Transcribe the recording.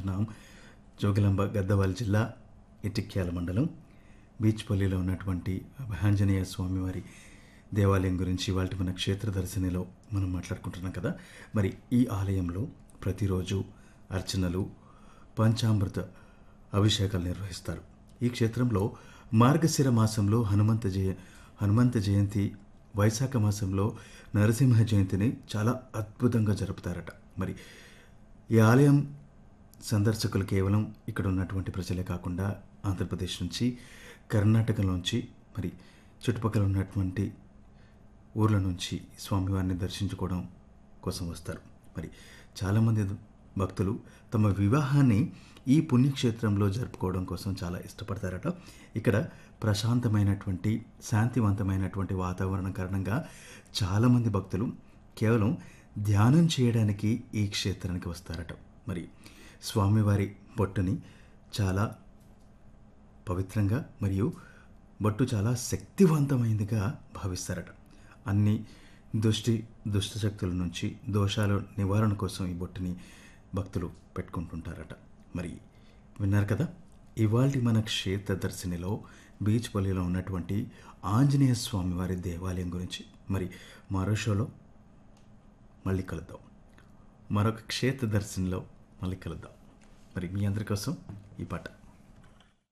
మాట్లాడుకుంటున్నాం జోగులాంబ గద్దవాల్ జిల్లా ఇటిక్యాల మండలం బీచ్పల్లిలో ఉన్నటువంటి ఆంజనేయ స్వామివారి దేవాలయం గురించి వాళ్ళ మన క్షేత్ర దర్శనిలో మనం మాట్లాడుకుంటున్నాం కదా మరి ఈ ఆలయంలో ప్రతిరోజు అర్చనలు పంచామృత అభిషేకాలు నిర్వహిస్తారు ఈ క్షేత్రంలో మార్గశిర మాసంలో హనుమంత జయ హనుమంత జయంతి వైశాఖ మాసంలో నరసింహ జయంతిని చాలా అద్భుతంగా జరుపుతారట మరి ఈ ఆలయం సందర్శకులు కేవలం ఇక్కడ ఉన్నటువంటి ప్రజలే కాకుండా ఆంధ్రప్రదేశ్ నుంచి కర్ణాటకలోంచి మరి చుట్టుపక్కల ఉన్నటువంటి ఊర్ల నుంచి స్వామివారిని దర్శించుకోవడం కోసం వస్తారు మరి చాలామంది భక్తులు తమ వివాహాన్ని ఈ పుణ్యక్షేత్రంలో జరుపుకోవడం కోసం చాలా ఇష్టపడతారట ఇక్కడ ప్రశాంతమైనటువంటి శాంతివంతమైనటువంటి వాతావరణం కారణంగా చాలామంది భక్తులు కేవలం ధ్యానం చేయడానికి ఈ క్షేత్రానికి వస్తారట మరి స్వామివారి బొట్టుని చాలా పవిత్రంగా మరియు బొట్టు చాలా శక్తివంతమైనదిగా భావిస్తారట అన్ని దుష్టి దుష్టశక్తుల నుంచి దోషాల నివారణ కోసం ఈ బొట్టుని భక్తులు పెట్టుకుంటుంటారట మరి విన్నారు కదా ఇవాళ మన క్షేత్ర దర్శనిలో బీచ్ పల్లిలో ఉన్నటువంటి ఆంజనేయ స్వామి వారి దేవాలయం గురించి మరి మరో షోలో మళ్ళీ కలుద్దాం మరొక క్షేత్ర దర్శనంలో మళ్ళీ కలుద్దాం మరి మీ అందరి కోసం ఈ పాట